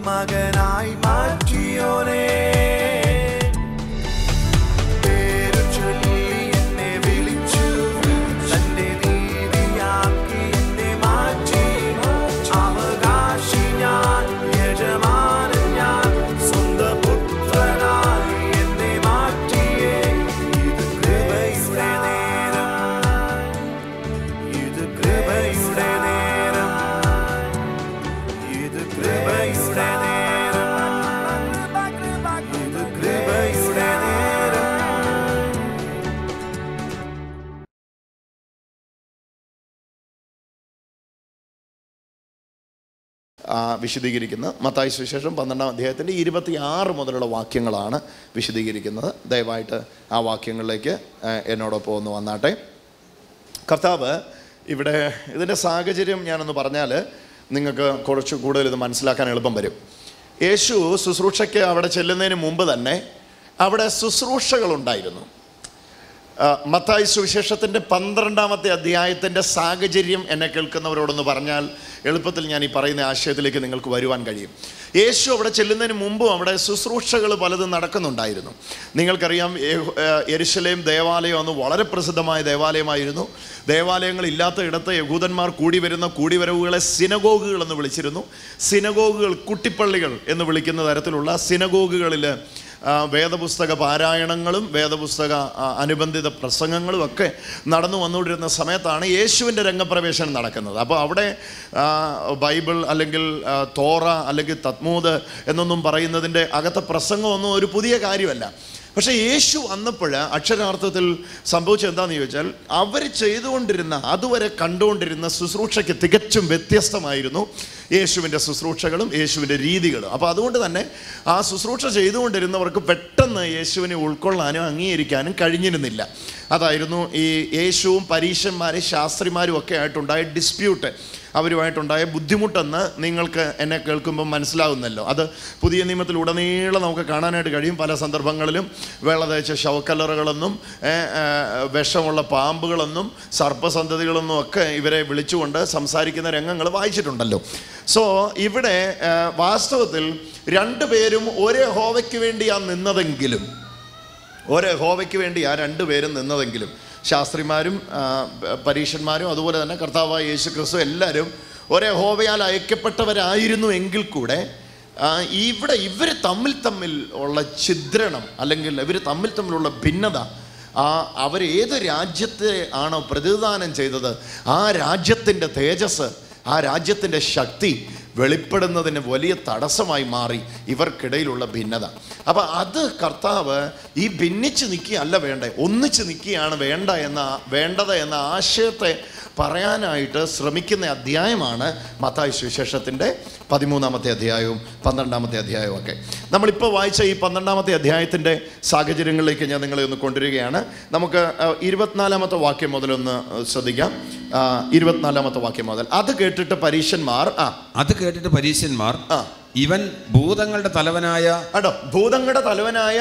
മകനായി മാറ്റിയോനേ പേരു ചൊല്ലി എന്നെ വിളിച്ചു തന്റെ നീതിയാക്കി എന്നെ മാറ്റി അവകാശി ഞാൻ യജമാനൻ ഞാൻ സ്വന്തം പുത്രനായി എന്നെ മാറ്റിയേ ഇത് കൃപയുടെ നേരം ഇത് കൃപയുടെ നേരം ഇത് കൃപയുടെ നേരം ഇത് കൃപയുടെ നേരം ആ, വിശദീകരിക്കുന്ന മത്തായി സുവിശേഷം പന്ത്രണ്ടാം അധ്യായത്തിൻ്റെ ഇരുപത്തി ആറ് മുതലുള്ള വാക്യങ്ങളാണ് വിശദീകരിക്കുന്നത് ദയവായിട്ട് ആ വാക്യങ്ങളിലേക്ക് ആ, എന്നോടൊപ്പം ഒന്ന് വന്നാട്ടെ കർത്താവ് ഇവിടെ ഇതിൻ്റെ സാഹചര്യം ഞാനൊന്ന് പറഞ്ഞാൽ നിങ്ങൾക്ക് കുറച്ച് കൂടുതൽ ഇത് മനസ്സിലാക്കാൻ എളുപ്പം വരും യേശു ശുശ്രൂഷയ്ക്ക് അവിടെ ചെല്ലുന്നതിന് മുമ്പ് തന്നെ അവിടെ ശുശ്രൂഷകളുണ്ടായിരുന്നു ആ, മത്തായി സുവിശേഷത്തിൻ്റെ പന്ത്രണ്ടാമത്തെ അധ്യായത്തിൻ്റെ സാഹചര്യം എന്നെ കേൾക്കുന്നവരോടൊന്ന് പറഞ്ഞാൽ എളുപ്പത്തിൽ ഞാൻ ഈ പറയുന്ന ആശയത്തിലേക്ക് നിങ്ങൾക്ക് വരുവാൻ കഴിയും യേശു അവിടെ ചെല്ലുന്നതിന് മുമ്പും അവിടെ ശുശ്രൂഷകൾ പലതും നടക്കുന്നുണ്ടായിരുന്നു നിങ്ങൾക്കറിയാം യഹു- ആ, യെരുശലേം ദേവാലയം അന്ന് വളരെ പ്രസിദ്ധമായ ദേവാലയമായിരുന്നു ദേവാലയങ്ങൾ ഇല്ലാത്ത ഇടത്ത് യഹൂദന്മാർ കൂടി വരുന്ന കൂടിവരവുകളെ സിനഗോഗുകൾ എന്ന് വിളിച്ചിരുന്നു സിനഗോഗുകൾ കുട്ടിപ്പള്ളികൾ എന്ന് വിളിക്കുന്ന തരത്തിലുള്ള സിനഗോഗുകളിൽ ആ, വേദപുസ്തക പാരായണങ്ങളും വേദപുസ്തക ആ, അനുബന്ധിത പ്രസംഗങ്ങളും ഒക്കെ നടന്നു വന്നുകൊണ്ടിരുന്ന സമയത്താണ് യേശുവിൻ്റെ രംഗപ്രവേശനം നടക്കുന്നത് അപ്പോൾ അവിടെ ആ, ബൈബിൾ അല്ലെങ്കിൽ ആ, തോറ അല്ലെങ്കിൽ തത്മൂത് എന്നൊന്നും പറയുന്നതിൻ്റെ അകത്തെ പ്രസംഗമൊന്നും ഒരു പുതിയ കാര്യമല്ല പക്ഷേ യേശു വന്നപ്പോൾ അക്ഷരാർത്ഥത്തിൽ സംഭവിച്ചത് എന്താണെന്ന് ചോദിച്ചാൽ അവർ ചെയ്തുകൊണ്ടിരുന്ന അതുവരെ കണ്ടുകൊണ്ടിരുന്ന ശുശ്രൂഷയ്ക്ക് തികച്ചും വ്യത്യസ്തമായിരുന്നു യേശുവിൻ്റെ ശുശ്രൂഷകളും യേശുവിൻ്റെ രീതികളും അപ്പോൾ അതുകൊണ്ട് തന്നെ ആ ശുശ്രൂഷ ചെയ്തുകൊണ്ടിരുന്നവർക്ക് പെട്ടെന്ന് യേശുവിനെ ഉൾക്കൊള്ളാനും അംഗീകരിക്കാനും കഴിഞ്ഞിരുന്നില്ല അതായിരുന്നു ഈ യേശുവും പരീശന്മാരും ശാസ്ത്രിമാരും ഒക്കെ ആയിട്ടുണ്ടായ ഡിസ്പ്യൂട്ട് അവരുമായിട്ടുണ്ടായ ബുദ്ധിമുട്ടെന്ന് നിങ്ങൾക്ക് എന്നെ കേൾക്കുമ്പോൾ മനസ്സിലാകുന്നല്ലോ അത് പുതിയ നിയമത്തിലുടനീളം നമുക്ക് കാണാനായിട്ട് കഴിയും പല സന്ദർഭങ്ങളിലും വെള്ള തേച്ച ശവക്കല്ലറുകളെന്നും ഏ, ഏ, വിഷമുള്ള പാമ്പുകളെന്നും സർപ്പസന്തതികളെന്നും ഒക്കെ ഇവരെ വിളിച്ചുകൊണ്ട് സംസാരിക്കുന്ന രംഗങ്ങൾ വായിച്ചിട്ടുണ്ടല്ലോ സോ ഇവിടെ ഏ, വാസ്തവത്തിൽ രണ്ടുപേരും ഒരേ ഹോവയ്ക്ക് വേണ്ടിയാണ് നിന്നതെങ്കിലും ഒരേ ഹോവയ്ക്ക് വേണ്ടി ആ രണ്ടുപേരും നിന്നതെങ്കിലും ശാസ്ത്രിമാരും ആ, പരീക്ഷന്മാരും അതുപോലെ തന്നെ കർത്താവായ യേശു ക്രിസ്തു എല്ലാവരും ഒരേ ഹോവയാൽ അയക്കപ്പെട്ടവരായിരുന്നു എങ്കിൽ കൂടെ ആ, ഇവിടെ ഇവർ തമ്മിൽ തമ്മിൽ ഉള്ള ഛിദ്രണം അല്ലെങ്കിൽ ഇവർ തമ്മിൽ തമ്മിലുള്ള ഭിന്നത ആ അവർ ഏത് രാജ്യത്തെ ആണോ പ്രതിദാനം ചെയ്തത് ആ രാജ്യത്തിൻ്റെ തേജസ് ആ രാജ്യത്തിൻ്റെ ശക്തി വെളിപ്പെടുന്നതിന് വലിയ തടസ്സമായി മാറി ഇവർക്കിടയിലുള്ള ഭിന്നത അപ്പം അത് കർത്താവ് ഈ ഭിന്നിച്ച് നിൽക്കുകയല്ല വേണ്ടേ ഒന്നിച്ച് നിൽക്കുകയാണ് വേണ്ട എന്ന വേണ്ടത് എന്ന ആശയത്തെ പറയാനായിട്ട് ശ്രമിക്കുന്ന അധ്യായമാണ് മത്തായി സുവിശേഷത്തിൻ്റെ പതിമൂന്നാമത്തെ അധ്യായവും പന്ത്രണ്ടാമത്തെ അധ്യായവും ഒക്കെ നമ്മളിപ്പോൾ വായിച്ച ഈ പന്ത്രണ്ടാമത്തെ അധ്യായത്തിൻ്റെ സാഹചര്യങ്ങളിലേക്ക് ഞാൻ നിങ്ങളെ ഒന്ന് കൊണ്ടുവരികയാണ് നമുക്ക് ആ, ഇരുപത്തിനാലാമത്തെ വാക്യം മുതലൊന്ന് ശ്രദ്ധിക്കാം ആ, ഇരുപത്തിനാലാമത്തെ വാക്യം മുതൽ അത് കേട്ടിട്ട് പരീശന്മാർ ആ അത് കേട്ടിട്ട് പരീശന്മാർ ആ. ഇവൻ ഭൂതങ്ങളുടെ തലവനായ കേട്ടോ ഭൂതങ്ങളുടെ തലവനായ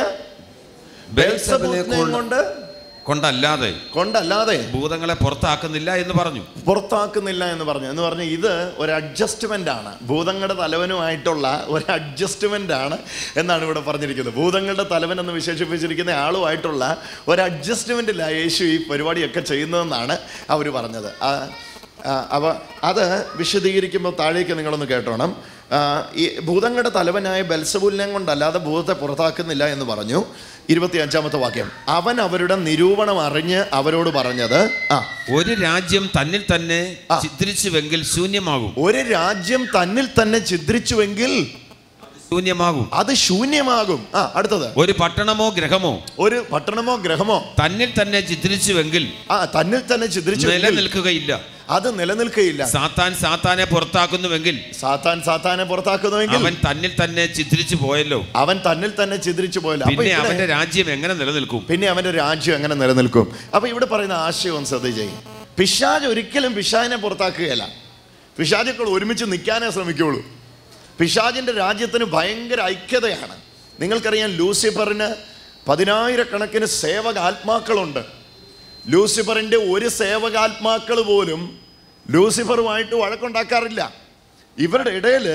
ബേൽസെബൂലിനെ ബെൽസെബൂലിനെ കൊണ്ട് കൊണ്ട് കൊണ്ടല്ലാതെ കൊണ്ടല്ലാതെ ഭൂതങ്ങളെ പുറത്താക്കുന്നില്ല എന്ന് പറഞ്ഞു പുറത്താക്കുന്നില്ല എന്ന് പറഞ്ഞു എന്ന് പറഞ്ഞ് ഇത് ഒരു അഡ്ജസ്റ്റ്മെൻ്റ് ആണ് ഭൂതങ്ങളുടെ തലവനുമായിട്ടുള്ള ഒരു അഡ്ജസ്റ്റ്മെൻ്റ് ആണ് എന്നാണ് ഇവിടെ പറഞ്ഞിരിക്കുന്നത് ഭൂതങ്ങളുടെ തലവൻ എന്ന് വിശേഷിപ്പിച്ചിരിക്കുന്ന ആളുമായിട്ടുള്ള ഒരു അഡ്ജസ്റ്റ്മെൻറ്റിലാണ് യേശു ഈ പരിപാടിയൊക്കെ ചെയ്യുന്നതെന്നാണ് അവർ പറഞ്ഞത് ആ, ആ, അവ അത് വിശദീകരിക്കുമ്പോൾ താഴേക്ക് നിങ്ങളൊന്ന് കേട്ടോണം ആ, ഈ ഭൂതങ്ങളുടെ തലവനായ ബൽസബുലിനെ കൊണ്ടല്ലാതെ ഭൂതത്തെ പുറത്താക്കുന്നില്ല എന്ന് പറഞ്ഞു ഇരുപത്തി അഞ്ചാമത്തെ വാക്യം അവൻ അവരുടെ നിരൂപണം അറിഞ്ഞ് അവരോട് പറഞ്ഞത് ആ ഒരു രാജ്യം തന്നിൽ തന്നെ ചിത്രിച്ചുവെങ്കിൽ ശൂന്യമാകും ഒരു രാജ്യം തന്നിൽ തന്നെ ഛിദ്രിച്ചുവെങ്കിൽ ശൂന്യമാകും അത് ശൂന്യമാകും ആ അടുത്തത് ഒരു പട്ടണമോ ഗ്രഹമോ ഒരു പട്ടണമോ ഗ്രഹമോ തന്നിൽ തന്നെ ചിത്രിച്ചുവെങ്കിൽ ആ തന്നിൽ തന്നെ ഛിദ്രിച്ചു നിലനിൽക്കുകയില്ല അത് നിലനിൽക്കുകയില്ല സാത്താൻ സാത്താനെ പുറത്താക്കുന്നുവെങ്കിൽ സാത്താൻ സാത്താനെ പുറത്താക്കുന്നുവെങ്കിൽ അവൻ തന്നിൽ തന്നെ ചിത്രിച്ചു പോയല്ലോ അവൻ തന്നിൽ തന്നെ ഛിദ്രിച്ചു പോയല്ലോ അപ്പൊ പിന്നെ ഇവിടെ- അവന്റെ രാജ്യം എങ്ങനെ നിലനിൽക്കും പിന്നെ അവന്റെ രാജ്യം എങ്ങനെ നിലനിൽക്കും അപ്പൊ ഇവിടെ പറയുന്ന ആശയം ഒന്ന് ശ്രദ്ധിച്ചേ പിശാജ് ഒരിക്കലും പിശാജിനെ പുറത്താക്കുകയല്ല പിശാചുക്കൾ ഒരുമിച്ച് നിൽക്കാനേ ശ്രമിക്കുകയുള്ളൂ പിശാജിന്റെ രാജ്യത്തിന് ഭയങ്കര ഐക്യതയാണ് നിങ്ങൾക്കറിയാം ലൂസിഫറിന് പതിനായിരക്കണക്കിന് സേവകാത്മാക്കളുണ്ട് ലൂസിഫറിന്റെ ഒരു സേവകാത്മാക്കൾ പോലും ലൂസിഫറുമായിട്ട് വഴക്കുണ്ടാക്കാറില്ല ഇവരുടെ ഇടയിൽ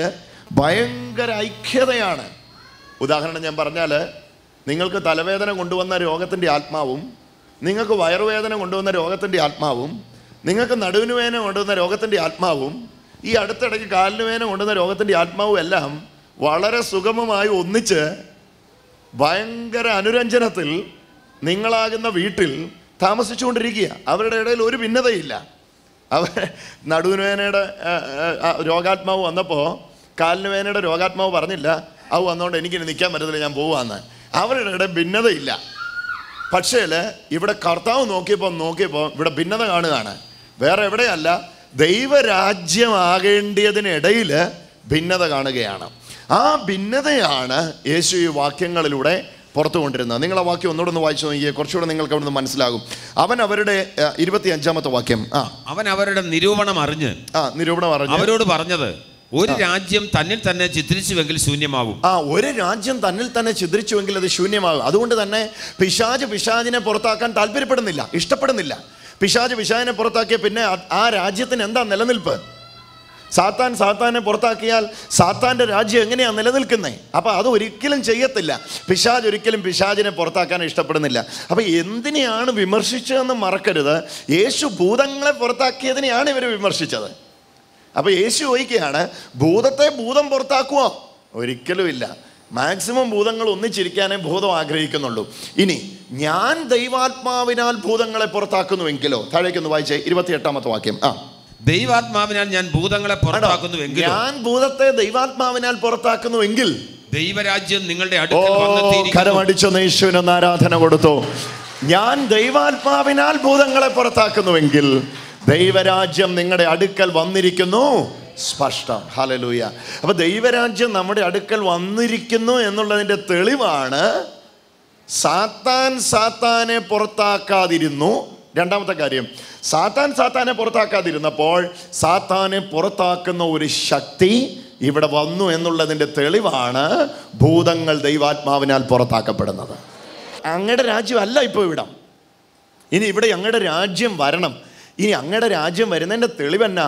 ഭയങ്കര ഐക്യതയാണ് ഉദാഹരണം ഞാൻ പറഞ്ഞാൽ നിങ്ങൾക്ക് തലവേദന കൊണ്ടുവന്ന രോഗത്തിൻ്റെ ആത്മാവും നിങ്ങൾക്ക് വയറുവേദന കൊണ്ടുവന്ന രോഗത്തിൻ്റെ ആത്മാവും നിങ്ങൾക്ക് നടുവിന് വേദന കൊണ്ടുവന്ന രോഗത്തിൻ്റെ ആത്മാവും ഈ അടുത്തിടയ്ക്ക് കാലിന് വേദന കൊണ്ടുവന്ന രോഗത്തിൻ്റെ ആത്മാവും എല്ലാം വളരെ സുഗമമായി ഒന്നിച്ച് ഭയങ്കര അനുരഞ്ജനത്തിൽ നിങ്ങളാകുന്ന വീട്ടിൽ താമസിച്ചുകൊണ്ടിരിക്കുക അവരുടെ ഇടയിൽ ഒരു ഭിന്നതയില്ല അവർ നടുവിന് വേദനയുടെ ആ, ആ, ആ, രോഗാത്മാവ് വന്നപ്പോൾ കാലിന് വേദനയുടെ രോഗാത്മാവ് പറഞ്ഞില്ല അത് വന്നുകൊണ്ട് എനിക്കിനി നിൽക്കാൻ പറ്റത്തില്ല ഞാൻ പോവാന്ന് അവരുടെ ഇടയിൽ ഭിന്നതയില്ല പക്ഷേ ഇവിടെ കർത്താവ് നോക്കിയപ്പോൾ നോക്കിയപ്പോൾ ഇവിടെ ഭിന്നത കാണുകയാണ് വേറെ എവിടെയല്ല ദൈവരാജ്യമാകേണ്ടിയതിനിടയിൽ ഭിന്നത കാണുകയാണ് ആ ഭിന്നതയാണ് യേശു ഈ വാക്യങ്ങളിലൂടെ പുറത്തു കൊണ്ടിരുന്നത് നിങ്ങൾ ആ വാക്യം ഒന്നുകൂടെ ഒന്ന് വായിച്ചു നോക്കിയേ കുറച്ചുകൂടെ നിങ്ങൾക്ക് അവിടുന്ന് മനസ്സിലാകും അവൻ അവരുടെ ഇരുപത്തി അഞ്ചാമത്തെ വാക്യം ആ അവൻ അവരുടെ നിരൂപണം അറിഞ്ഞ് ആ നിരൂപണം പറഞ്ഞു അവരോട് പറഞ്ഞത് ഒരു രാജ്യം തന്നിൽ തന്നെ ചിത്രിച്ചുവെങ്കിൽ ശൂന്യമാകും ആ ഒരു രാജ്യം തന്നിൽ തന്നെ ചിദ്രിച്ചുവെങ്കിൽ അത് ശൂന്യമാകും അതുകൊണ്ട് തന്നെ പിശാജ് പിശാജിനെ പുറത്താക്കാൻ താല്പര്യപ്പെടുന്നില്ല ഇഷ്ടപ്പെടുന്നില്ല പിശാജ് പിശാജിനെ പുറത്താക്കിയ പിന്നെ ആ- ആ രാജ്യത്തിന് എന്താ നിലനിൽപ്പ് സാത്താൻ സാത്താനെ പുറത്താക്കിയാൽ സാത്താൻ്റെ രാജ്യം എങ്ങനെയാണ് നിലനിൽക്കുന്നത് അപ്പോൾ അത് ഒരിക്കലും ചെയ്യത്തില്ല പിശാജ് ഒരിക്കലും പിശാജിനെ പുറത്താക്കാൻ ഇഷ്ടപ്പെടുന്നില്ല അപ്പോൾ എന്തിനെയാണ് വിമർശിച്ചതെന്ന് മറക്കരുത് യേശു ഭൂതങ്ങളെ പുറത്താക്കിയതിനെയാണ് ഇവർ വിമർശിച്ചത് അപ്പോൾ യേശു ചോദിക്കുകയാണ് ഭൂതത്തെ ഭൂതം പുറത്താക്കുമോ ഒരിക്കലും ഇല്ല മാക്സിമം ഭൂതങ്ങൾ ഒന്നിച്ചിരിക്കാനേ ഭൂതം ആഗ്രഹിക്കുന്നുള്ളൂ ഇനി ഞാൻ ദൈവാത്മാവിനാൽ ഭൂതങ്ങളെ പുറത്താക്കുന്നുവെങ്കിലോ താഴേക്കൊന്ന് വായിച്ചേ ഇരുപത്തിയെട്ടാമത്തെ വാക്യം ആ ദൈവാത്മാവിനാൽ ഞാൻ ഭൂതങ്ങളെ പുറത്താക്കുന്നുവെങ്കിലും ഞാൻ ഭൂതത്തെ ദൈവാത്മാവിനാൽ പുറത്താക്കുന്നുവെങ്കിൽ ദൈവരാജ്യം നിങ്ങളുടെ ഓ അടുക്കൽ വന്നെത്തിയിരിക്കുന്നു കരമടിച്ചൊന്ന് യേശുവിനൊന്ന് ആരാധന കൊടുത്തു ഞാൻ ദൈവാത്മാവിനാൽ ഭൂതങ്ങളെ പുറത്താക്കുന്നുവെങ്കിൽ ദൈവരാജ്യം നിങ്ങളുടെ അടുക്കൽ വന്നിരിക്കുന്നു സ്പഷ്ടം ഹലലൂയ അപ്പൊ ദൈവരാജ്യം നമ്മുടെ അടുക്കൽ വന്നിരിക്കുന്നു എന്നുള്ളതിന്റെ തെളിവാണ് സാത്താൻ സാത്താനെ പുറത്താക്കാതിരുന്നു രണ്ടാമത്തെ കാര്യം സാത്താൻ സാത്താനെ പുറത്താക്കാതിരുന്നപ്പോൾ സാത്താനെ പുറത്താക്കുന്ന ഒരു ശക്തി ഇവിടെ വന്നു എന്നുള്ളതിൻ്റെ തെളിവാണ് ഭൂതങ്ങൾ ദൈവാത്മാവിനാൽ പുറത്താക്കപ്പെടുന്നത് അങ്ങയുടെ രാജ്യമല്ല ഇപ്പോൾ ഇവിടം ഇനി ഇവിടെ അങ്ങയുടെ രാജ്യം വരണം ഇനി അങ്ങയുടെ രാജ്യം വരുന്നതിൻ്റെ തെളിവെന്നാ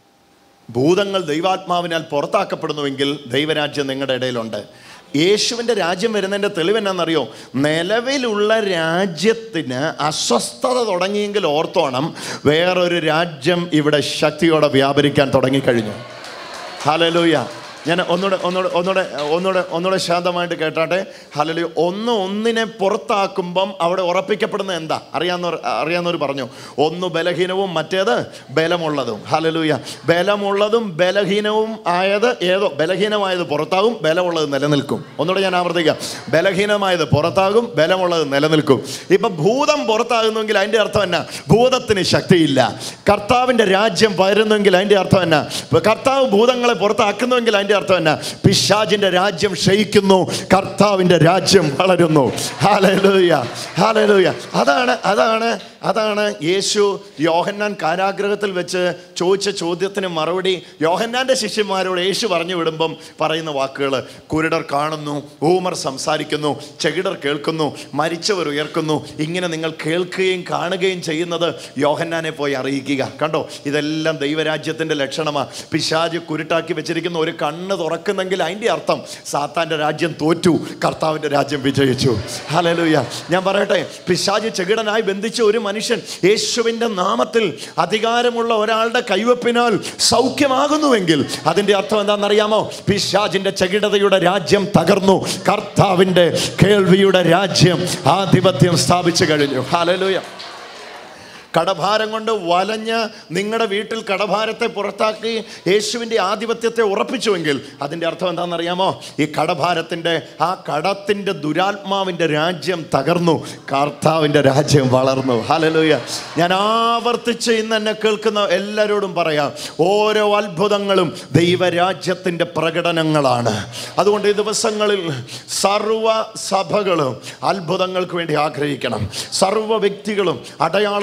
ഭൂതങ്ങൾ ദൈവാത്മാവിനാൽ പുറത്താക്കപ്പെടുന്നുവെങ്കിൽ ദൈവരാജ്യം നിങ്ങളുടെ ഇടയിലുണ്ട് യേശുവിൻ്റെ രാജ്യം വരുന്നതിൻ്റെ തെളിവ് എന്നാണെന്നറിയോ നിലവിലുള്ള രാജ്യത്തിന് അസ്വസ്ഥത തുടങ്ങിയെങ്കിൽ ഓർത്തോണം വേറൊരു രാജ്യം ഇവിടെ ശക്തിയോടെ വ്യാപരിക്കാൻ തുടങ്ങിക്കഴിഞ്ഞു ഹലലൂയ ഞാൻ ഒന്നുകൂടെ ഒന്നുകൂടെ ഒന്നുകൂടെ ഒന്നുകൂടെ ഒന്നുകൂടെ ശാന്തമായിട്ട് കേട്ടാട്ടെ ഹലലൂയ ഒന്ന് ഒന്നിനെ പുറത്താക്കുമ്പം അവിടെ ഉറപ്പിക്കപ്പെടുന്ന എന്താ അറിയാവുന്നവർ അറിയാവുന്നവർ പറഞ്ഞു ഒന്ന് ബലഹീനവും മറ്റേത് ബലമുള്ളതും ഹലലൂയ ബലമുള്ളതും ബലഹീനവും ആയത് ഏതോ ബലഹീനമായത് പുറത്താകും ബലമുള്ളത് നിലനിൽക്കും ഒന്നുകൂടെ ഞാൻ ആവർത്തിക്കാം ബലഹീനമായത് പുറത്താകും ബലമുള്ളത് നിലനിൽക്കും ഇപ്പം ഭൂതം പുറത്താകുന്നെങ്കിൽ അതിൻ്റെ അർത്ഥം എന്നാ ഭൂതത്തിന് ശക്തിയില്ല കർത്താവിൻ്റെ രാജ്യം വരുന്നെങ്കിൽ അതിൻ്റെ അർത്ഥം എന്നാ കർത്താവ് ഭൂതങ്ങളെ പുറത്താക്കുന്നുവെങ്കിൽ അതിൻ്റെ അർത്ഥം എന്നാ പിശാജിൻ്റെ രാജ്യം ക്ഷയിക്കുന്നു കർത്താവിൻ്റെ രാജ്യം വളരുന്നു ഹാലലൂയ ഹാലലൂയ അതാണ് അതാണ് അതാണ് യേശു യോഹന്നാൻ കാരാഗ്രഹത്തിൽ വെച്ച് ചോദിച്ച ചോദ്യത്തിന് മറുപടി യോഹന്നാൻ്റെ ശിഷ്യന്മാരോട് യേശു പറഞ്ഞു വിടുമ്പം പറയുന്ന വാക്കുകൾ കുരുടർ കാണുന്നു ഊമർ സംസാരിക്കുന്നു ചെകിടർ കേൾക്കുന്നു മരിച്ചവർ ഉയർക്കുന്നു ഇങ്ങനെ നിങ്ങൾ കേൾക്കുകയും കാണുകയും ചെയ്യുന്നത് യോഹന്നാനെ പോയി അറിയിക്കുക കണ്ടോ ഇതെല്ലാം ദൈവരാജ്യത്തിൻ്റെ ലക്ഷണമാണ് പിശാജ് കുരുട്ടാക്കി വെച്ചിരിക്കുന്ന ഒരു കണ്ണ് തുറക്കുന്നെങ്കിൽ അതിൻ്റെ അർത്ഥം സാത്താൻ്റെ രാജ്യം തോറ്റു കർത്താവിൻ്റെ രാജ്യം വിജയിച്ചു ഹലലൂയ ഞാൻ പറയട്ടെ പിശാജ് ചെകിടനായി ബന്ധിച്ച ഒരു മനുഷ്യൻ യേശുവിൻ്റെ നാമത്തിൽ അധികാരമുള്ള ഒരാളുടെ കൈവപ്പിനാൽ സൗഖ്യമാകുന്നുവെങ്കിൽ അതിൻ്റെ അർത്ഥം എന്താണെന്നറിയാമോ പിശാജിൻ്റെ ചെകിടതയുടെ രാജ്യം തകർന്നു കർത്താവിൻ്റെ കേൾവിയുടെ രാജ്യം ആധിപത്യം സ്ഥാപിച്ചു കഴിഞ്ഞു ഹലലൂയ കടഭാരം കൊണ്ട് വലഞ്ഞ് നിങ്ങളുടെ വീട്ടിൽ കടഭാരത്തെ പുറത്താക്കി യേശുവിൻ്റെ ആധിപത്യത്തെ ഉറപ്പിച്ചുവെങ്കിൽ അതിൻ്റെ അർത്ഥം എന്താണെന്നറിയാമോ ഈ കടഭാരത്തിൻ്റെ ആ കടത്തിൻ്റെ ദുരാത്മാവിൻ്റെ രാജ്യം തകർന്നു കർത്താവിൻ്റെ രാജ്യം വളർന്നു ഹലലൂയ ഞാൻ ആവർത്തിച്ച് ഇന്ന് എന്നെ കേൾക്കുന്ന എല്ലാവരോടും പറയാം ഓരോ അത്ഭുതങ്ങളും ദൈവരാജ്യത്തിൻ്റെ പ്രകടനങ്ങളാണ് അതുകൊണ്ട് ഈ ദിവസങ്ങളിൽ സർവ സഭകളും അത്ഭുതങ്ങൾക്ക് വേണ്ടി ആഗ്രഹിക്കണം സർവ വ്യക്തികളും അടയാളങ്ങൾക്ക് വേണ്ടി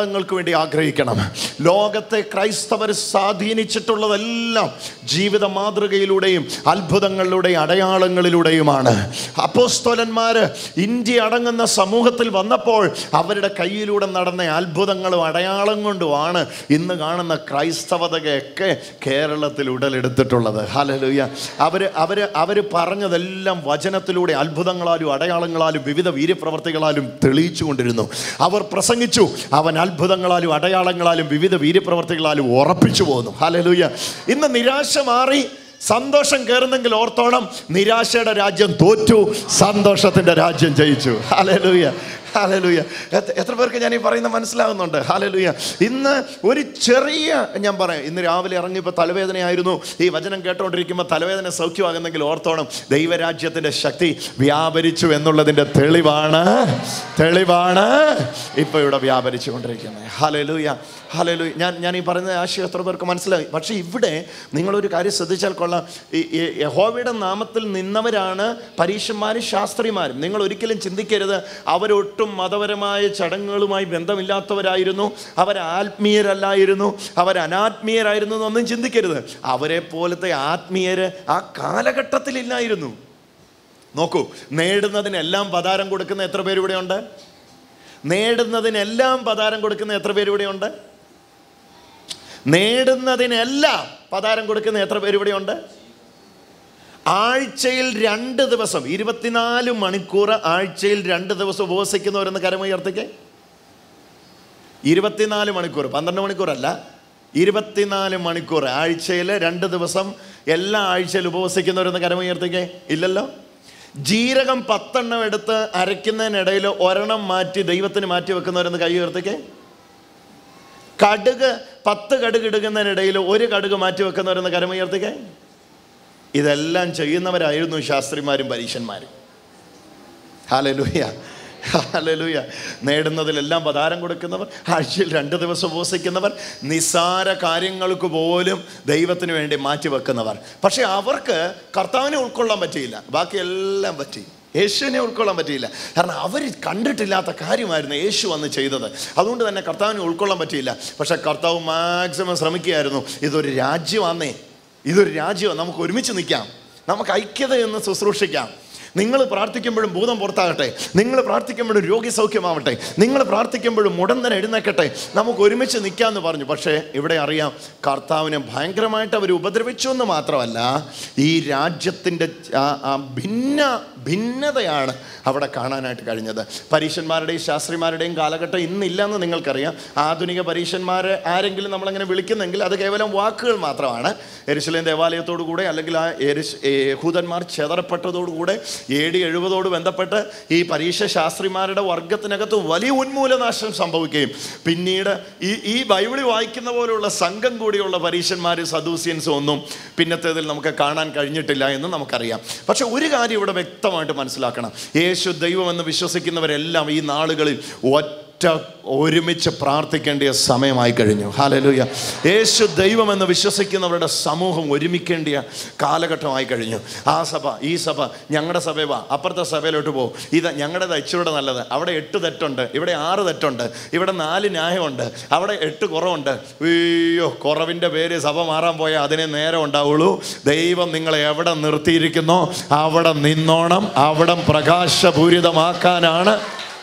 വേണ്ടി ആഗ്രഹിക്കണം ലോകത്തെ ക്രൈസ്തവർ സ്വാധീനിച്ചിട്ടുള്ളതെല്ലാം ജീവിത മാതൃകയിലൂടെയും അത്ഭുതങ്ങളിലൂടെയും അടയാളങ്ങളിലൂടെയുമാണ് അപ്പോസ്തോലന്മാര് ഇന്ത്യ അടങ്ങുന്ന സമൂഹത്തിൽ വന്നപ്പോൾ അവരുടെ കയ്യിലൂടെ നടന്ന അത്ഭുതങ്ങളും അടയാളം കൊണ്ടുമാണ് ഇന്ന് കാണുന്ന ക്രൈസ്തവതയൊക്കെ കേരളത്തിൽ ഉടലെടുത്തിട്ടുള്ളത് ഹലലുയ അവര് അവര് അവര് പറഞ്ഞതെല്ലാം വചനത്തിലൂടെ അത്ഭുതങ്ങളാലും അടയാളങ്ങളാലും വിവിധ വീര്യപ്രവർത്തികളാലും തെളിയിച്ചു കൊണ്ടിരുന്നു അവർ പ്രസംഗിച്ചു അവൻ അത്ഭുതങ്ങളാലും അടയാളങ്ങളാലും വിവിധ വീര്യപ്രവർത്തികളാലും ഉറപ്പിച്ചു പോന്നു ഹലലുയ ഇന്ന് നിരാശ മാറി സന്തോഷം കയറുന്നെങ്കിൽ ഓർത്തോണം നിരാശയുടെ രാജ്യം തോറ്റു സന്തോഷത്തിന്റെ രാജ്യം ജയിച്ചു ഹലലുയ ഹാലലൂയ എത്ര പേർക്ക് ഞാൻ ഈ പറയുന്ന മനസ്സിലാകുന്നുണ്ട് ഹാലലൂയ ഇന്ന് ഒരു ചെറിയ ഞാൻ പറയാം ഇന്ന് രാവിലെ ഇറങ്ങിയപ്പോൾ തലവേദനയായിരുന്നു ഈ വചനം കേട്ടോണ്ടിരിക്കുമ്പോൾ തലവേദന സൗഖ്യമാകുന്നെങ്കിൽ ഓർത്തോണം ദൈവരാജ്യത്തിൻ്റെ ശക്തി വ്യാപരിച്ചു എന്നുള്ളതിൻ്റെ തെളിവാണ് തെളിവാണ് ഇപ്പോൾ ഇവിടെ വ്യാപരിച്ചു കൊണ്ടിരിക്കുന്നത് ഹാലലൂയ ഹാലലൂയ ഞാൻ ഞാൻ ഈ പറയുന്ന ആശയം എത്ര പേർക്ക് മനസ്സിലായി പക്ഷേ ഇവിടെ നിങ്ങളൊരു കാര്യം ശ്രദ്ധിച്ചാൽ കൊള്ളാം ഈ ഈ യഹോവയുടെ നാമത്തിൽ നിന്നവരാണ് പരീക്ഷന്മാരും ശാസ്ത്രിമാരും നിങ്ങൾ ഒരിക്കലും ചിന്തിക്കരുത് അവരൊട്ടും മതപരമായ ചടങ്ങുകളുമായി ബന്ധമില്ലാത്തവരായിരുന്നു അവർ ആത്മീയരല്ലായിരുന്നു അവർ അനാത്മീയരായിരുന്നു എന്നൊന്നും ചിന്തിക്കരുത് അവരെ പോലത്തെ ആത്മീയര് ആ കാലഘട്ടത്തിലില്ലായിരുന്നു നോക്കൂ നേടുന്നതിനെല്ലാം പതാരം കൊടുക്കുന്ന എത്ര പേര് ഇവിടെയുണ്ട് നേടുന്നതിനെല്ലാം പതാരം കൊടുക്കുന്ന എത്ര പേര് ഇവിടെയുണ്ട് നേടുന്നതിനെല്ലാം പതാരം കൊടുക്കുന്ന എത്ര പേര് ഇവിടെയുണ്ട് ആഴ്ചയിൽ രണ്ട് ദിവസം ഇരുപത്തിനാല് മണിക്കൂർ ആഴ്ചയിൽ രണ്ട് ദിവസം ഉപവസിക്കുന്നവരെന്ന് കരമുയർത്തിക്കേ ഇരുപത്തിനാല് മണിക്കൂർ പന്ത്രണ്ട് മണിക്കൂറല്ല ഇരുപത്തിനാല് മണിക്കൂർ ആഴ്ചയിൽ രണ്ട് ദിവസം എല്ലാ ആഴ്ചയിൽ ഉപവസിക്കുന്നവരെന്ന് കരമുയർത്തിക്കേ ഇല്ലല്ലോ ജീരകം പത്തെണ്ണം എടുത്ത് അരയ്ക്കുന്നതിനിടയിൽ ഒരെണ്ണം മാറ്റി ദൈവത്തിന് മാറ്റി വെക്കുന്നവരെന്ന് കൈ ഉയർത്തിക്കേ കടുക് പത്ത് കടുക് ഇടുന്നതിനിടയിൽ ഒരു കടുക് മാറ്റി വെക്കുന്നവരെന്ന് കരമുയർത്തിക്കേ ഇതെല്ലാം ചെയ്യുന്നവരായിരുന്നു ശാസ്ത്രിമാരും പരീക്ഷന്മാരും ഹാലലൂയ ഹാലലൂയ നേടുന്നതിലെല്ലാം പതാരം കൊടുക്കുന്നവർ ആഴ്ചയിൽ രണ്ട് ദിവസം ഉപവസിക്കുന്നവർ നിസ്സാര കാര്യങ്ങൾക്ക് പോലും ദൈവത്തിന് വേണ്ടി മാറ്റിവെക്കുന്നവർ പക്ഷെ അവർക്ക് കർത്താവിനെ ഉൾക്കൊള്ളാൻ പറ്റിയില്ല ബാക്കി എല്ലാം പറ്റി യേശുവിനെ ഉൾക്കൊള്ളാൻ പറ്റിയില്ല കാരണം അവർ കണ്ടിട്ടില്ലാത്ത കാര്യമായിരുന്നു യേശു വന്ന് ചെയ്തത് അതുകൊണ്ട് തന്നെ കർത്താവിനെ ഉൾക്കൊള്ളാൻ പറ്റിയില്ല പക്ഷെ കർത്താവ് മാക്സിമം ശ്രമിക്കുകയായിരുന്നു ഇതൊരു രാജ്യമാന്നേ ഇതൊരു രാജ്യമാണ് നമുക്ക് ഒരുമിച്ച് നിൽക്കാം നമുക്ക് ഐക്യത എന്ന് ശുശ്രൂഷിക്കാം നിങ്ങൾ പ്രാർത്ഥിക്കുമ്പോഴും ഭൂതം പുറത്താകട്ടെ നിങ്ങൾ പ്രാർത്ഥിക്കുമ്പോഴും രോഗി സൗഖ്യമാവട്ടെ നിങ്ങൾ പ്രാർത്ഥിക്കുമ്പോഴും മുടന്തൻ എഴുന്നേക്കട്ടെ നമുക്ക് ഒരുമിച്ച് നിൽക്കാമെന്ന് പറഞ്ഞു പക്ഷേ ഇവിടെ അറിയാം കർത്താവിനെ ഭയങ്കരമായിട്ട് അവർ ഉപദ്രവിച്ചു എന്ന് മാത്രമല്ല ഈ രാജ്യത്തിൻ്റെ ആ- ആ ഭിന്ന ഭിന്നതയാണ് അവിടെ കാണാനായിട്ട് കഴിഞ്ഞത് പരീക്ഷന്മാരുടെയും ശാസ്ത്രിമാരുടെയും കാലഘട്ടം ഇന്നില്ലെന്ന് നിങ്ങൾക്കറിയാം ആധുനിക പരീക്ഷന്മാരെ ആരെങ്കിലും നമ്മളങ്ങനെ വിളിക്കുന്നെങ്കിൽ അത് കേവലം വാക്കുകൾ മാത്രമാണ് എരുശലേം ദേവാലയത്തോടു കൂടെ അല്ലെങ്കിൽ ആ എരുശ് യഹൂദന്മാർ ചെതറപ്പെട്ടതോടുകൂടെ എ ഡി എഴുപതോട് ബന്ധപ്പെട്ട് ഈ പരീക്ഷ ശാസ്ത്രിമാരുടെ വർഗത്തിനകത്ത് വലിയ ഉന്മൂലനാശം സംഭവിക്കുകയും പിന്നീട് ഈ ഈ ബൈബിളിൽ വായിക്കുന്ന പോലെയുള്ള സംഘം കൂടിയുള്ള പരീക്ഷന്മാർ സദൂസിയൻസും ഒന്നും പിന്നത്തേതിൽ നമുക്ക് കാണാൻ കഴിഞ്ഞിട്ടില്ല എന്ന് നമുക്കറിയാം പക്ഷെ ഒരു കാര്യം ഇവിടെ വ്യക്തമായിട്ട് മനസ്സിലാക്കണം യേശു ദൈവമെന്ന് വിശ്വസിക്കുന്നവരെല്ലാം ഈ നാളുകളിൽ ഒറ്റ ഒരുമിച്ച് പ്രാർത്ഥിക്കേണ്ട സമയമായി കഴിഞ്ഞു ഹാലലൂയ യേശു ദൈവമെന്ന് വിശ്വസിക്കുന്നവരുടെ സമൂഹം ഒരുമിക്കേണ്ടിയ കാലഘട്ടമായി കഴിഞ്ഞു ആ സഭ ഈ സഭ ഞങ്ങളുടെ സഭ വാ അപ്പുറത്തെ സഭയിലോട്ട് പോ ഇത് ഞങ്ങളുടേത് ഇച്ചിരൂടെ നല്ലത് അവിടെ എട്ട് തെറ്റുണ്ട് ഇവിടെ ആറ് തെറ്റുണ്ട് ഇവിടെ നാല് ന്യായമുണ്ട് അവിടെ എട്ട് കുറവുണ്ട് അയ്യോ കുറവിൻ്റെ പേര് സഭ മാറാൻ പോയാൽ അതിനെ നേരം ഉണ്ടാവുള്ളൂ ദൈവം നിങ്ങളെ എവിടെ നിർത്തിയിരിക്കുന്നോ അവിടെ നിന്നോണം അവിടം പ്രകാശപൂരിതമാക്കാനാണ്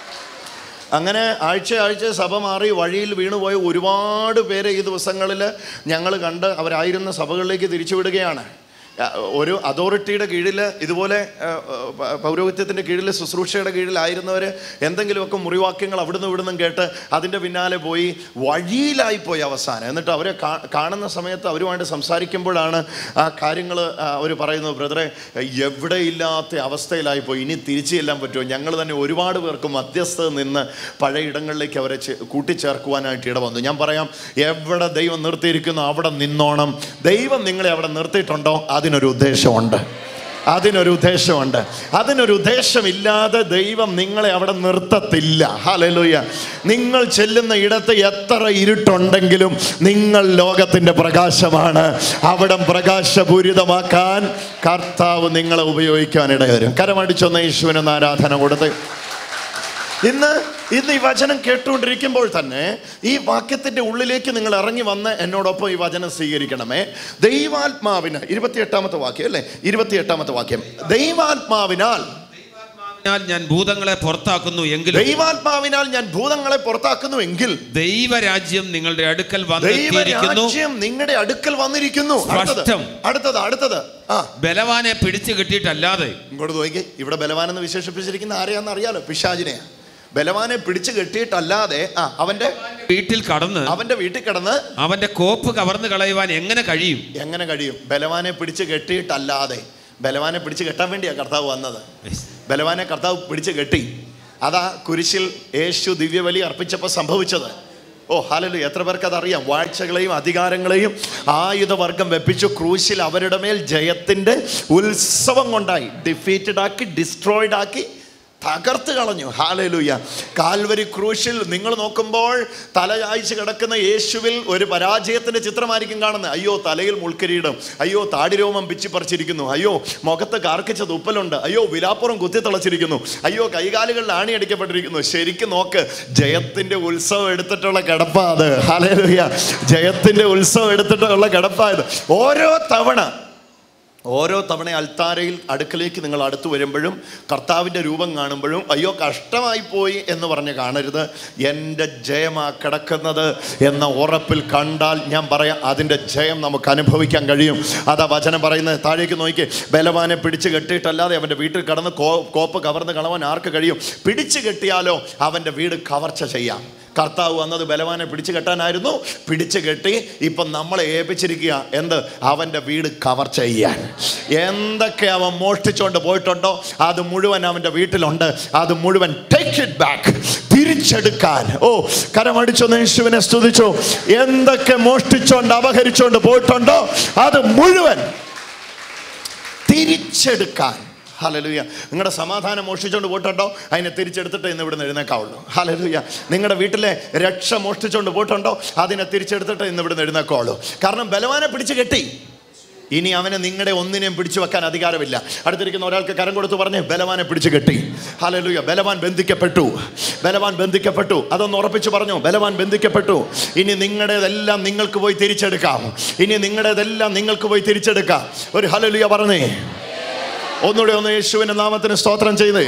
അങ്ങനെ ആഴ്ച ആഴ്ച സഭ മാറി വഴിയിൽ വീണുപോയ ഒരുപാട് പേരെ ഈ ദിവസങ്ങളിൽ ഞങ്ങൾ കണ്ട് അവരായിരുന്ന സഭകളിലേക്ക് തിരിച്ചുവിടുകയാണ് ആ, ഒരു അതോറിറ്റിയുടെ കീഴിൽ ഇതുപോലെ ആ, പ- പൗരോഹിത്യത്തിൻ്റെ കീഴിൽ ശുശ്രൂഷയുടെ കീഴിലായിരുന്നവർ എന്തെങ്കിലുമൊക്കെ മുറിവാക്യങ്ങൾ അവിടുന്ന് ഇവിടുന്നും കേട്ട് അതിൻ്റെ പിന്നാലെ പോയി വഴിയിലായിപ്പോയി അവസാനം എന്നിട്ട് അവരെ കാ- കാണുന്ന സമയത്ത് അവരുമായിട്ട് സംസാരിക്കുമ്പോഴാണ് ആ കാര്യങ്ങൾ അവർ പറയുന്നത് ബ്രദറെ എവിടെയില്ലാത്ത അവസ്ഥയിലായിപ്പോയി ഇനി തിരിച്ചു ചെല്ലാൻ പറ്റുമോ ഞങ്ങൾ തന്നെ ഒരുപാട് പേർക്ക് മധ്യസ്ഥ നിന്ന് പഴയ ഇടങ്ങളിലേക്ക് അവരെ ചെ- കൂട്ടിച്ചേർക്കുവാനായിട്ട് ഇട വന്നു ഞാൻ പറയാം എവിടെ ദൈവം നിർത്തിയിരിക്കുന്നു അവിടെ നിന്നോണം ദൈവം നിങ്ങളെ അവിടെ നിർത്തിയിട്ടുണ്ടോ അതിനൊരു ഉദ്ദേശമുണ്ട് അതിനൊരു ഉദ്ദേശമുണ്ട് അതിനൊരു ഉദ്ദേശമില്ലാതെ ദൈവം നിങ്ങളെ അവിടെ നിർത്തത്തില്ല ഹലലുയ നിങ്ങൾ ചെല്ലുന്ന ഇടത്ത് എത്ര ഇരുട്ടുണ്ടെങ്കിലും നിങ്ങൾ ലോകത്തിൻ്റെ പ്രകാശമാണ് അവിടം പ്രകാശപൂരിതമാക്കാൻ കർത്താവ് നിങ്ങളെ ഉപയോഗിക്കാൻ ഇടവരും കരമടിച്ചൊന്ന് യേശുവിനൊന്ന് ആരാധന കൊടുത്ത് ഇന്ന് ഇന്ന് ഈ വചനം കേട്ടുകൊണ്ടിരിക്കുമ്പോൾ തന്നെ ഈ വാക്യത്തിന്റെ ഉള്ളിലേക്ക് നിങ്ങൾ ഇറങ്ങി വന്ന് എന്നോടൊപ്പം ഈ വചനം സ്വീകരിക്കണമേ ദൈവാത്മാവിന് ഇരുപത്തിയെട്ടാമത്തെ വാക്യം അല്ലേ ഇരുപത്തിയെട്ടാമത്തെ വാക്യം ദൈവാത്മാവിനാൽ അതിനാൽ ഞാൻ ഭൂതങ്ങളെ പുറത്താക്കുന്നു എങ്കിലും ദൈവാത്മാവിനാൽ ഞാൻ ഭൂതങ്ങളെ പുറത്താക്കുന്നു എങ്കിൽ ദൈവരാജ്യം നിങ്ങളുടെ അടുക്കൽ വന്നെത്തിയിരിക്കുന്നു ദൈവരാജ്യം നിങ്ങളുടെ അടുക്കൽ വന്നിരിക്കുന്നു അടുത്തത് സ്പഷ്ടം. അടുത്തത് അടുത്തത് ആ ബലവാനെ പിടിച്ചു കിട്ടിയിട്ടല്ലാതെ ഇങ്ങോട്ട് നോക്കി ഇവിടെ ബലവാനെന്ന് വിശേഷിപ്പിച്ചിരിക്കുന്ന ആരെയാന്ന് അറിയാലോ പിശാചിനെയാ ബലവാനെ പിടിച്ചു കെട്ടിയിട്ടല്ലാതെ ആ അവന്റെ വീട്ടിൽ കടന്ന് അവന്റെ വീട്ടിൽ കിടന്ന് അവന്റെ കോപ്പ് കവർന്നു കളയുവാൻ എങ്ങനെ കഴിയും എങ്ങനെ കഴിയും ബലവാനെ പിടിച്ച് കെട്ടിയിട്ടല്ലാതെ ബലവാനെ പിടിച്ച് കെട്ടാൻ വേണ്ടിയാ കർത്താവ് വന്നത് ബലവാനെ കർത്താവ് പിടിച്ച് കെട്ടി അതാ കുരിശിൽ യേശു ദിവ്യബലി അർപ്പിച്ചപ്പോൾ സംഭവിച്ചത് ഓ ഹാലലു എത്ര പേർക്ക് അതറിയാം വാഴ്ചകളെയും അധികാരങ്ങളെയും ആയുധവർഗം വെപ്പിച്ചു ക്രൂശിൽ അവരുടെ മേൽ ജയത്തിൻ്റെ ഉത്സവം കൊണ്ടായി ഡിഫീറ്റഡ് ആക്കി ഡിസ്ട്രോയിഡ് ആക്കി തകർത്ത് കളഞ്ഞു ഹാലലൂയ കാൽവരി ക്രൂശിൽ നിങ്ങൾ നോക്കുമ്പോൾ തല ചായ്ച്ച് കിടക്കുന്ന യേശുവിൽ ഒരു പരാജയത്തിന്റെ ചിത്രമായിരിക്കും കാണുന്നത് അയ്യോ തലയിൽ മുൾക്കിരീടം അയ്യോ താടിരോമം പിച്ചിപ്പറിച്ചിരിക്കുന്നു അയ്യോ മുഖത്ത് കാർക്കിച്ച തുപ്പലുണ്ട് അയ്യോ വിലാപ്പുറം കുത്തിത്തളച്ചിരിക്കുന്നു അയ്യോ കൈകാലുകളിൽ ആണിയടിക്കപ്പെട്ടിരിക്കുന്നു ശരിക്കും നോക്ക് ജയത്തിന്റെ ഉത്സവം എടുത്തിട്ടുള്ള കിടപ്പാ അത് ഹാലലൂയ ജയത്തിന്റെ ഉത്സവം എടുത്തിട്ടുള്ള കിടപ്പാ ഇത് ഓരോ തവണ ഓരോ തവണ അൽത്താരയിൽ അടുക്കലേക്ക് നിങ്ങൾ അടുത്തു വരുമ്പോഴും കർത്താവിൻ്റെ രൂപം കാണുമ്പോഴും അയ്യോ കഷ്ടമായി പോയി എന്ന് പറഞ്ഞ് കാണരുത് എൻ്റെ ജയമാ കിടക്കുന്നത് എന്ന ഉറപ്പിൽ കണ്ടാൽ ഞാൻ പറയാം അതിൻ്റെ ജയം നമുക്ക് അനുഭവിക്കാൻ കഴിയും അതാ വചനം പറയുന്നത് താഴേക്ക് നോക്കി ബലവാനെ പിടിച്ച് കെട്ടിയിട്ടല്ലാതെ അവൻ്റെ വീട്ടിൽ കടന്ന് കോ കോപ്പ് കവർന്ന് കളവാൻ ആർക്ക് കഴിയും പിടിച്ച് കെട്ടിയാലോ അവൻ്റെ വീട് കവർച്ച ചെയ്യാം കർത്താവ് വന്നത് ബലവാനെ പിടിച്ചു കെട്ടാനായിരുന്നു പിടിച്ചു കെട്ടി ഇപ്പം നമ്മളെ ഏൽപ്പിച്ചിരിക്കുക എന്ത് അവൻ്റെ വീട് കവർ ചെയ്യാൻ എന്തൊക്കെ അവൻ മോഷ്ടിച്ചുകൊണ്ട് പോയിട്ടുണ്ടോ അത് മുഴുവൻ അവൻ്റെ വീട്ടിലുണ്ട് അത് മുഴുവൻ ടേക്ക് ഇറ്റ് ബാക്ക് തിരിച്ചെടുക്കാൻ ഓ കരമടിച്ചൊന്ന് യേശുവിനെ സ്തുതിച്ചു എന്തൊക്കെ മോഷ്ടിച്ചോണ്ട് അപഹരിച്ചോണ്ട് പോയിട്ടുണ്ടോ അത് മുഴുവൻ തിരിച്ചെടുക്കാൻ ഹലലുയ നിങ്ങളുടെ സമാധാനം മോഷ്ടിച്ചുകൊണ്ട് പോയിട്ടുണ്ടോ അതിനെ തിരിച്ചെടുത്തിട്ട് ഇന്ന് ഇവിടുന്ന് എഴുന്നേക്കാവുള്ളൂ ഹലലുയ നിങ്ങളുടെ വീട്ടിലെ രക്ഷ മോഷ്ടിച്ചുകൊണ്ട് പോയിട്ടുണ്ടോ അതിനെ തിരിച്ചെടുത്തിട്ട് ഇന്ന് ഇവിടുന്ന് എഴുന്നേക്കാവുള്ളൂ കാരണം ബലവാനെ പിടിച്ച് കെട്ടി ഇനി അവനെ നിങ്ങളുടെ ഒന്നിനെയും പിടിച്ചു വെക്കാൻ അധികാരമില്ല അടുത്തിരിക്കുന്ന ഒരാൾക്ക് കരം കൊടുത്ത് പറഞ്ഞ് ബലവാനെ പിടിച്ചു കെട്ടി ഹലലുയ ബലവാൻ ബന്ധിക്കപ്പെട്ടു ബലവാൻ ബന്ധിക്കപ്പെട്ടു അതൊന്ന് ഉറപ്പിച്ചു പറഞ്ഞു ബലവാൻ ബന്ധിക്കപ്പെട്ടു ഇനി നിങ്ങളുടേതെല്ലാം നിങ്ങൾക്ക് പോയി തിരിച്ചെടുക്കാം ഇനി നിങ്ങളുടേതെല്ലാം നിങ്ങൾക്ക് പോയി തിരിച്ചെടുക്കാം ഒരു ഹലലുയ പറഞ്ഞേ ഒന്നുകൂടെ ഒന്ന് യേശുവിൻ്റെ നാമത്തിന് സ്തോത്രം ചെയ്ത്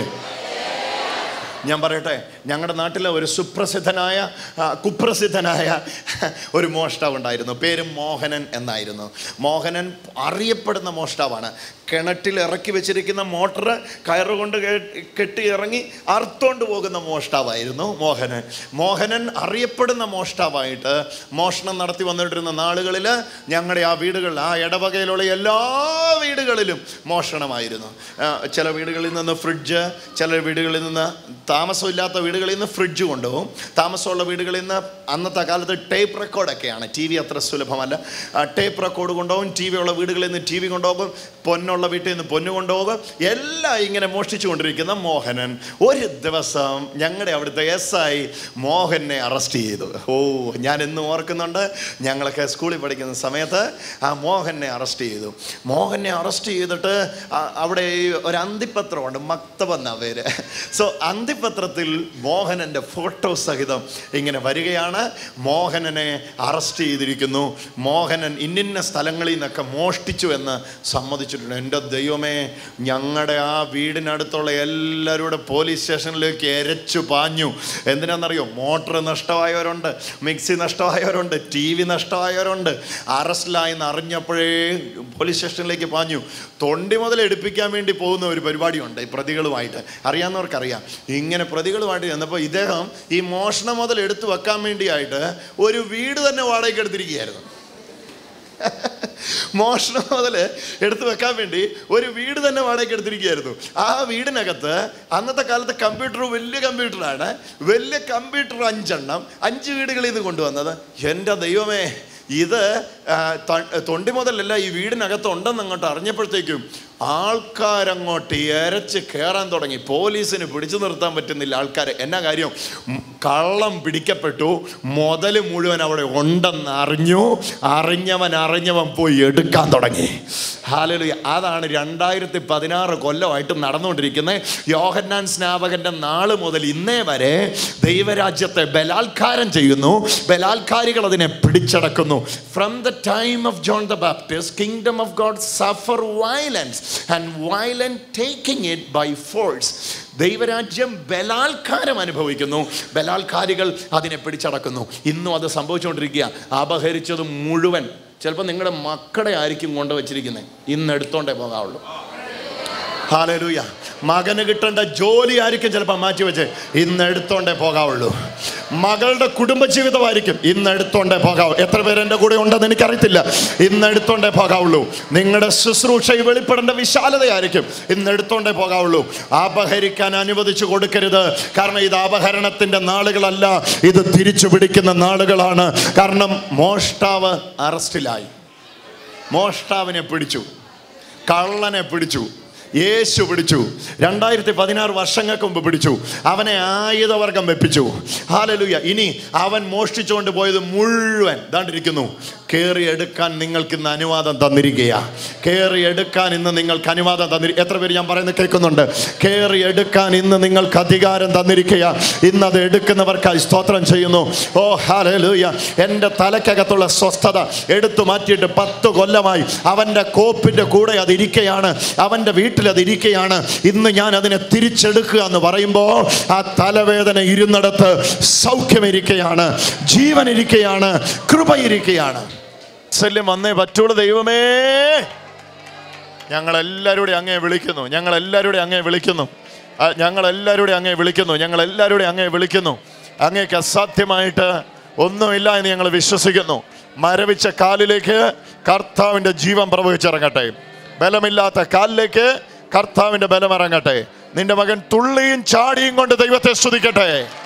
ഞാൻ പറയട്ടെ ഞങ്ങളുടെ നാട്ടിലെ ഒരു സുപ്രസിദ്ധനായ ആ, കുപ്രസിദ്ധനായ ഒരു മോഷ്ടാവ് ഉണ്ടായിരുന്നു പേര് മോഹനൻ എന്നായിരുന്നു മോഹനൻ അറിയപ്പെടുന്ന മോഷ്ടാവാണ് കിണറ്റിൽ ഇറക്കി വെച്ചിരിക്കുന്ന മോട്ടർ കയറുകൊണ്ട് കെ- കെട്ടി ഇറങ്ങി അറുത്തോണ്ട് പോകുന്ന മോഷ്ടാവായിരുന്നു മോഹനൻ മോഹനൻ അറിയപ്പെടുന്ന മോഷ്ടാവായിട്ട് മോഷണം നടത്തി വന്നിട്ടിരുന്ന നാളുകളിൽ ഞങ്ങളുടെ ആ വീടുകളിൽ ആ ഇടവകയിലുള്ള എല്ലാ വീടുകളിലും മോഷണമായിരുന്നു ആ, ചില വീടുകളിൽ നിന്ന് ഫ്രിഡ്ജ് ചില വീടുകളിൽ നിന്ന് താമസമില്ലാത്ത വീടുകളിൽ നിന്ന് ഫ്രിഡ്ജ് കൊണ്ടുപോകും താമസമുള്ള വീടുകളിൽ നിന്ന് അന്നത്തെ കാലത്ത് ടേപ്പ് റെക്കോർഡൊക്കെയാണ് ടി വി അത്ര സുലഭമല്ല ടേപ്പ് റെക്കോർഡ് കൊണ്ടുപോകും ടി വി ഉള്ള വീടുകളിൽ നിന്ന് ടി വി കൊണ്ടുപോകും പൊന്നുള്ള വീട്ടിൽ നിന്ന് പൊന്ന് കൊണ്ടുപോകും എല്ലാം ഇങ്ങനെ മോഷ്ടിച്ചു കൊണ്ടിരിക്കുന്ന മോഹനൻ ഒരു ദിവസം ഞങ്ങളുടെ അവിടുത്തെ എസ് ഐ മോഹനെ അറസ്റ്റ് ചെയ്തു ഓ ഞാൻ എന്നും ഓർക്കുന്നുണ്ട് ഞങ്ങളൊക്കെ സ്കൂളിൽ പഠിക്കുന്ന സമയത്ത് ആ മോഹനെ അറസ്റ്റ് ചെയ്തു മോഹനെ അറസ്റ്റ് ചെയ്തിട്ട് ആ- അവിടെ ഈ ഒരു അന്തിപത്രമുണ്ട് മക്തബ് എന്നാ പേര് സോ അന്തിപത്രത്തിൽ മോഹനൻ്റെ ഫോട്ടോ സഹിതം ഇങ്ങനെ വരികയാണ് മോഹനനെ അറസ്റ്റ് ചെയ്തിരിക്കുന്നു മോഹനൻ ഇന്നിന്ന സ്ഥലങ്ങളിൽ നിന്നൊക്കെ മോഷ്ടിച്ചു എന്ന് സമ്മതിച്ചിട്ടുണ്ട് എൻ്റെ ദൈവമേ ഞങ്ങളുടെ ആ വീടിനടുത്തുള്ള എല്ലാവരുടെ പോലീസ് സ്റ്റേഷനിലേക്ക് എരച്ചു പാഞ്ഞു എന്തിനാണെന്നറിയോ മോട്ടർ നഷ്ടമായവരുണ്ട് മിക്സി നഷ്ടമായവരുണ്ട് ടി വി നഷ്ടമായവരുണ്ട് അറസ്റ്റിലായെന്ന് അറിഞ്ഞപ്പോഴേ പോലീസ് സ്റ്റേഷനിലേക്ക് പാഞ്ഞു തൊണ്ടി മുതൽ എടുപ്പിക്കാൻ വേണ്ടി പോകുന്ന ഒരു പരിപാടിയുണ്ട് ഈ പ്രതികളുമായിട്ട് അറിയാവുന്നവർക്കറിയാം ഇങ്ങനെ പ്രതികളുമായിട്ട് ചെന്നപ്പോൾ ഇദ്ദേഹം ഈ മോഷണം മുതൽ എടുത്തു വെക്കാൻ വേണ്ടിയായിട്ട് ഒരു വീട് തന്നെ വാടകയ്ക്ക് എടുത്തിരിക്കുകയായിരുന്നു മോഷണം മുതൽ എടുത്തു വെക്കാൻ വേണ്ടി ഒരു വീട് തന്നെ വാടകയ്ക്ക് എടുത്തിരിക്കുകയായിരുന്നു ആ വീടിനകത്ത് അന്നത്തെ കാലത്ത് കമ്പ്യൂട്ടർ വലിയ കമ്പ്യൂട്ടറാണ് വലിയ കമ്പ്യൂട്ടർ അഞ്ചെണ്ണം അഞ്ച് വീടുകളിൽ നിന്ന് കൊണ്ടുവന്നത് എൻ്റെ ദൈവമേ ഇത് ആ, ത- തൊണ്ടി മുതലല്ല ഈ വീടിനകത്ത് ഉണ്ടെന്ന് അങ്ങോട്ട് അറിഞ്ഞപ്പോഴത്തേക്കും ആൾക്കാരങ്ങോട്ട് എരച്ച് കയറാൻ തുടങ്ങി പോലീസിന് പിടിച്ചു നിർത്താൻ പറ്റുന്നില്ല ആൾക്കാർ എന്നാ കാര്യം ഉം, കള്ളം പിടിക്കപ്പെട്ടു മുതൽ മുഴുവൻ അവിടെ ഉണ്ടെന്ന് അറിഞ്ഞു അറിഞ്ഞവൻ അറിഞ്ഞവൻ പോയി എടുക്കാൻ തുടങ്ങി ഹാലലുയ അതാണ് രണ്ടായിരത്തി പതിനാറ് കൊല്ലമായിട്ട് നടന്നുകൊണ്ടിരിക്കുന്നത് യോഹന്നാൻ സ്നാപകന്റെ നാള് മുതൽ ഇന്നേ വരെ ദൈവരാജ്യത്തെ ബലാത്കാരം ചെയ്യുന്നു ബലാത്കാരികൾ അതിനെ പിടിച്ചടക്കുന്നു from the time of John the Baptist kingdom of God suffer violence and violent taking it by force ദൈവരാജ്യം ബലാത്കാരം അനുഭവിക്കുന്നു ബലാത്കാരികൾ അതിനെ പിടിച്ചടക്കുന്നു ഇന്നും അത് സംഭവിച്ചുകൊണ്ടിരിക്കുക അപഹരിച്ചത് മുഴുവൻ ചിലപ്പോൾ നിങ്ങളുടെ മക്കളെ ആയിരിക്കും കൊണ്ടുവച്ചിരിക്കുന്നത് ഇന്ന് എടുത്തോണ്ടേ പോകാവുള്ളൂ ഹാലലൂയ മകന് കിട്ടേണ്ട ജോലി ആയിരിക്കും ചിലപ്പോൾ മാറ്റി വെച്ച് ഇന്ന് എടുത്തോണ്ടേ പോകാവുള്ളൂ മകളുടെ കുടുംബജീവിതമായിരിക്കും ഇന്ന് എടുത്തോണ്ടേ പോകാവൂ എത്ര പേര് എൻ്റെ കൂടെ ഉണ്ടെന്ന് എനിക്കറിയത്തില്ല ഇന്ന് എടുത്തോണ്ടേ പോകാവുള്ളൂ നിങ്ങളുടെ ശുശ്രൂഷയിൽ വെളിപ്പെടേണ്ട വിശാലതയായിരിക്കും ഇന്ന് എടുത്തോണ്ടേ പോകാവുള്ളൂ അപഹരിക്കാൻ അനുവദിച്ചു കൊടുക്കരുത് കാരണം ഇത് അപഹരണത്തിൻ്റെ നാളുകളല്ല ഇത് തിരിച്ചു പിടിക്കുന്ന നാളുകളാണ് കാരണം മോഷ്ടാവ് അറസ്റ്റിലായി മോഷ്ടാവിനെ പിടിച്ചു കള്ളനെ പിടിച്ചു യേശു പിടിച്ചു രണ്ടായിരത്തി പതിനാറ് വർഷങ്ങൾക്ക് മുമ്പ് പിടിച്ചു അവനെ ആയുധവർഗം വെപ്പിച്ചു ഹാലലുയ ഇനി അവൻ മോഷ്ടിച്ചുകൊണ്ട് പോയത് മുഴുവൻ ദാണ്ടിരിക്കുന്നു കയറി എടുക്കാൻ നിങ്ങൾക്ക് ഇന്ന് അനുവാദം തന്നിരിക്കുകയാ കയറി എടുക്കാൻ ഇന്ന് നിങ്ങൾക്ക് അനുവാദം തന്നിരി എത്ര പേര് ഞാൻ പറയുന്നത് കേൾക്കുന്നുണ്ട് കയറി എടുക്കാൻ ഇന്ന് നിങ്ങൾക്ക് അധികാരം തന്നിരിക്കുക ഇന്ന് അത് എടുക്കുന്നവർക്കായി സ്തോത്രം ചെയ്യുന്നു ഓ ഹാലലുയ എൻ്റെ തലക്കകത്തുള്ള സ്വസ്ഥത എടുത്തു മാറ്റിയിട്ട് പത്ത് കൊല്ലമായി അവൻ്റെ കോപ്പിൻ്റെ കൂടെ അത് ഇരിക്കുകയാണ് അവൻ്റെ വീട്ടിൽ അത് ഇരിക്കുകയാണ് ഇന്ന് ഞാൻ അതിനെ തിരിച്ചെടുക്കുക എന്ന് പറയുമ്പോൾ ആ തലവേദന ഇരുന്നിടത്ത് സൗഖ്യമിരിക്കുകയാണ് ജീവനിരിക്കുകയാണ് കൃപയിരിക്കുകയാണ് ശല്യം വന്നേ പറ്റുള്ളൂ ദൈവമേ ഞങ്ങളെല്ലാവരുടെ അങ്ങേ വിളിക്കുന്നു ഞങ്ങളെല്ലാവരുടെ അങ്ങേ വിളിക്കുന്നു ആ, ഞങ്ങളെല്ലാവരുടെ അങ്ങേ വിളിക്കുന്നു ഞങ്ങളെല്ലാവരുടെ അങ്ങേ വിളിക്കുന്നു അങ്ങേക്ക് അസാധ്യമായിട്ട് ഒന്നുമില്ല എന്ന് ഞങ്ങൾ വിശ്വസിക്കുന്നു മരവിച്ച കാലിലേക്ക് കർത്താവിൻ്റെ ജീവൻ പ്രവഹിച്ചിറങ്ങട്ടെ ബലമില്ലാത്ത കാലിലേക്ക് കർത്താവിൻ്റെ ബലം ഇറങ്ങട്ടെ നിന്റെ മകൻ തുള്ളിയും ചാടിയും കൊണ്ട് ദൈവത്തെ സ്തുതിക്കട്ടെ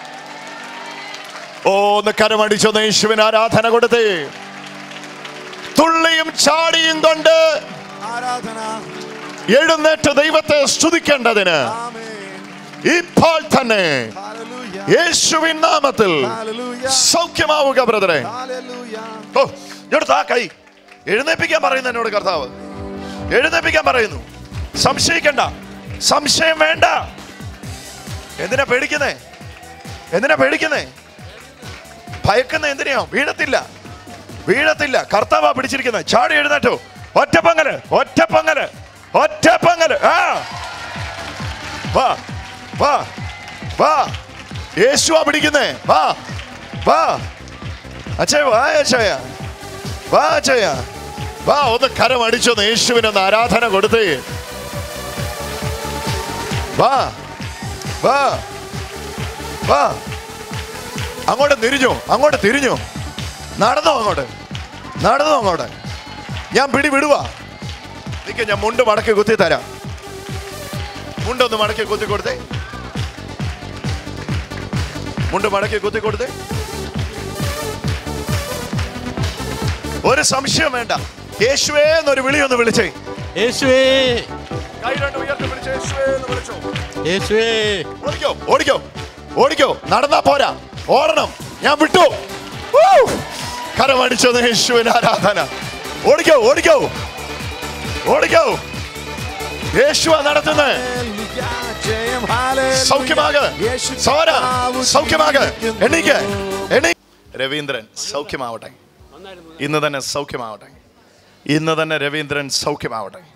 ഓ ഒന്ന് കരമടിച്ചൊന്ന് യേശുവിന് ആരാധന കൊടുത്തേ തുള്ളിയും ചാടിയും കൊണ്ട് ആരാധന എഴുന്നേറ്റ് ദൈവത്തെ സ്തുതിക്കേണ്ടതിന് ആമേൻ ഇപ്പോൾ തന്നെ ഹല്ലേലൂയ യേശുവിൻ നാമത്തിൽ ഹല്ലേലൂയ സൗഖ്യമാവുക ബ്രദറെ ഹല്ലേലൂയ ഓ എടുത്ത് ആ കൈ എഴുന്നേപ്പിക്കാൻ പറയുന്നു എന്നോട് കർത്താവ് എഴുന്നേപ്പിക്കാൻ പറയുന്നു സംശയിക്കണ്ട സംശയം വേണ്ട എന്തിനാ പേടിക്കുന്നേ എന്തിനാ പേടിക്കുന്നേ ഭയക്കുന്ന എന്തിനാ വീഴത്തില്ല വീഴത്തില്ല കർത്താവാ പിടിച്ചിരിക്കുന്നത് ചാടി എഴുന്നേറ്റോ ഒറ്റപ്പങ്ങല് ഒറ്റപ്പങ്ങല് ഒറ്റപ്പങ്ങല് ആ വാ വാ വാ യേശുവാ പിടിക്കുന്നേ വാ വാ അച്ഛയ വാ അച്ഛയ വാ അച്ഛയ വാ ഒന്ന് കരം അടിച്ചൊന്ന് യേശുവിനൊന്ന് ആരാധന കൊടുത്തേ വാ വാ വാ അങ്ങോട്ട് തിരിഞ്ഞു അങ്ങോട്ട് തിരിഞ്ഞു നടന്നോ അങ്ങോട്ട് നടന്നോ അങ്ങോട്ട് ഞാൻ പിടി വിടുവാ നിക്ക് ഞാൻ മുണ്ട് മടക്കി കുത്തി തരാം മുണ്ടൊന്ന് മടക്കി കുത്തി കൊടുത്തേ മുണ്ട് മടക്കി കുത്തി കൊടുത്തേ ഒരു സംശയം വേണ്ട യേശുവേ എന്നൊരു വിളി ഒന്ന് വിളിച്ചേ യേശുവേ കൈ രണ്ട് ഉയർത്തി വിളിച്ച് യേശുവേ എന്ന് വിളിച്ചോ യേശുവേ ഓടിക്കോ ഓടിക്കോ ഓടിക്കോ നടന്നാ പോരാ ഓടണം ഞാൻ വിട്ടു ഊ! കരമടിച്ചത് യേശുവിന് ആരാധന ഓടിക്കോ ഓടിക്കോ ഓടിക്കോ യേശുവാ നടത്തുന്നത് ഹല്ലേലൂയ ജയം ഹല്ലേലൂയ സൗഖ്യമാക യേശു സോര കർത്താവ് സൗഖ്യമാക ജീവിക്കുന്നു. എണീക്ക് എണീ രവീന്ദ്രൻ സൗഖ്യമാവട്ടെ ഇന്ന് തന്നെ സൗഖ്യമാവട്ടെ ഇന്ന് തന്നെ രവീന്ദ്രൻ സൗഖ്യമാവട്ടെ